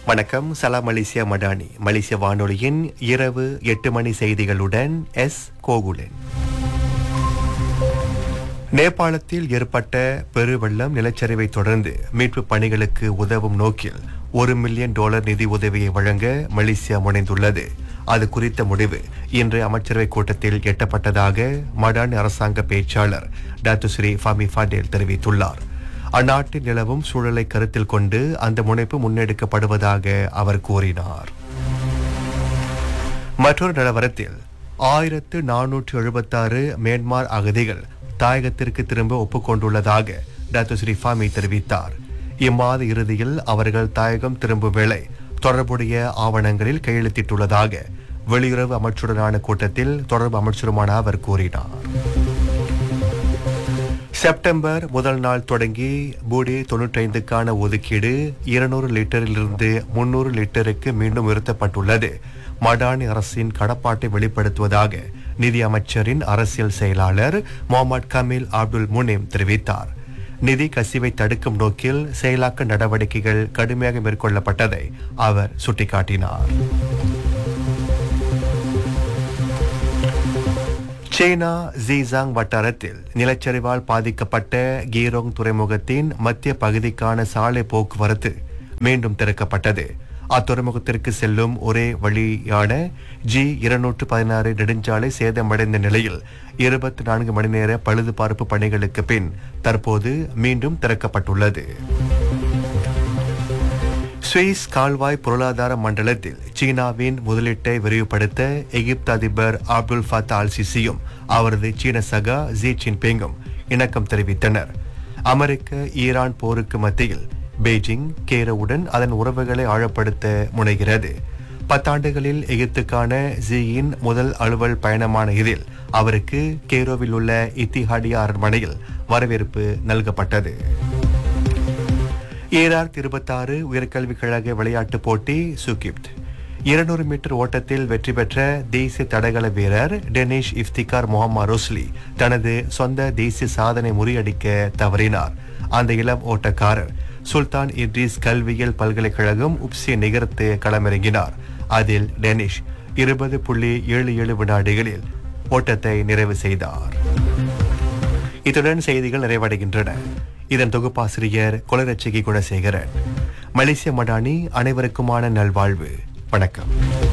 வணக்கம் சலாம் மலேசியா மடானி மலேசிய வானொலியின் இரவு எட்டு மணி செய்திகளுடன் எஸ் கோகுலன் நேபாளத்தில் ஏற்பட்ட பெருவெள்ளம் நிலச்சரிவை தொடர்ந்து மீட்பு பணிகளுக்கு உதவும் நோக்கில் ஒரு மில்லியன் டாலர் நிதி உதவியை வழங்க மலேசியா முனைந்துள்ளது அது குறித்த முடிவு இன்று அமைச்சரவை கூட்டத்தில் எட்டப்பட்டதாக மடான் அரசாங்க பேச்சாளர் டாக்டர் ஸ்ரீ ஃபாமி ஃபாண்டேல் தெரிவித்துள்ளார் அந்நாட்டில் நிலவும் சூழலை கருத்தில் கொண்டு அந்த முனைப்பு முன்னெடுக்கப்படுவதாக அவர் கூறினார் மற்றொரு நிலவரத்தில் ஆயிரத்து நானூற்று எழுபத்தாறு மியான்மார் அகதிகள் தாயகத்திற்கு திரும்ப ஒப்புக்கொண்டுள்ளதாக டாக்டர் ஸ்ரீ ஃபாமி தெரிவித்தார் இம்மாத இறுதியில் அவர்கள் தாயகம் திரும்பும் வேளை தொடர்புடைய ஆவணங்களில் கையெழுத்திட்டுள்ளதாக வெளியுறவு அமைச்சருடனான கூட்டத்தில் தொடர்பு அமைச்சருமான அவர் கூறினார் செப்டம்பர் முதல் நாள் தொடங்கி பூடி தொன்னூற்றைந்துக்கான ஒதுக்கீடு இருநூறு லிட்டரிலிருந்து முன்னூறு லிட்டருக்கு மீண்டும் உயர்த்தப்பட்டுள்ளது மடானி அரசின் கடப்பாட்டை வெளிப்படுத்துவதாக நிதி அமைச்சரின் அரசியல் செயலாளர் முகமது கமீல் அப்துல் முனிம் தெரிவித்தார் நிதி கசிவை தடுக்கும் நோக்கில் செயலாக்க நடவடிக்கைகள் கடுமையாக மேற்கொள்ளப்பட்டதை அவர் சுட்டிக்காட்டினார் சீனா ஜீசாங் வட்டாரத்தில் நிலச்சரிவால் பாதிக்கப்பட்ட கீரோங் துறைமுகத்தின் மத்திய பகுதிக்கான சாலை போக்குவரத்து மீண்டும் திறக்கப்பட்டது அத்துறைமுகத்திற்கு செல்லும் ஒரே வழியான ஜி இருநூற்று பதினாறு நெடுஞ்சாலை சேதமடைந்த நிலையில் இருபத்தி நான்கு மணி நேர பழுதுபார்ப்பு பணிகளுக்கு பின் தற்போது மீண்டும் திறக்கப்பட்டுள்ளது சுவிஸ் கால்வாய் பொருளாதார மண்டலத்தில் சீனாவின் முதலீட்டை விரிவுபடுத்த எகிப்து அதிபர் அப்துல் ஃபத்தா அல் சிசியும் அவரது சீன சகா ஜி ஜின்பிங்கும் இணக்கம் தெரிவித்தனர் அமெரிக்க ஈரான் போருக்கு மத்தியில் பெய்ஜிங் கேரோவுடன் அதன் உறவுகளை ஆழப்படுத்த முனைகிறது பத்தாண்டுகளில் எகிப்துக்கான ஜியின் முதல் அலுவல் பயணமான இதில் அவருக்கு கேரோவில் உள்ள இத்திஹாடியா அரண்மனையில் வரவேற்பு நல்கப்பட்டது ஈராக் இருபத்தாறு உயர்கல்விக் கழக விளையாட்டுப் போட்டி சுகிப்த் இருநூறு மீட்டர் ஓட்டத்தில் வெற்றி பெற்ற தேசிய தடகள வீரர் டெனிஷ் இஃப்திகார் முகமது ரோஸ்லி தனது சொந்த தேசிய சாதனை முறியடிக்க தவறினார் அந்த இளம் ஓட்டக்காரர் சுல்தான் இட்ரிஸ் கல்வியியல் பல்கலைக்கழகம் உப்சியை நிகர்த்து களமிறங்கினார் அதில் டெனிஷ் இருபது புள்ளி ஏழு ஏழு வினாடிகளில் ஓட்டத்தை நிறைவு செய்தார் இத்துடன் செய்திகள் நிறைவடைகின்றன இதன் தொகுப்பாசிரியர் கொலரட்சிகி குணசேகரன் மலேசிய மடானி அனைவருக்குமான நல்வாழ்வு வணக்கம்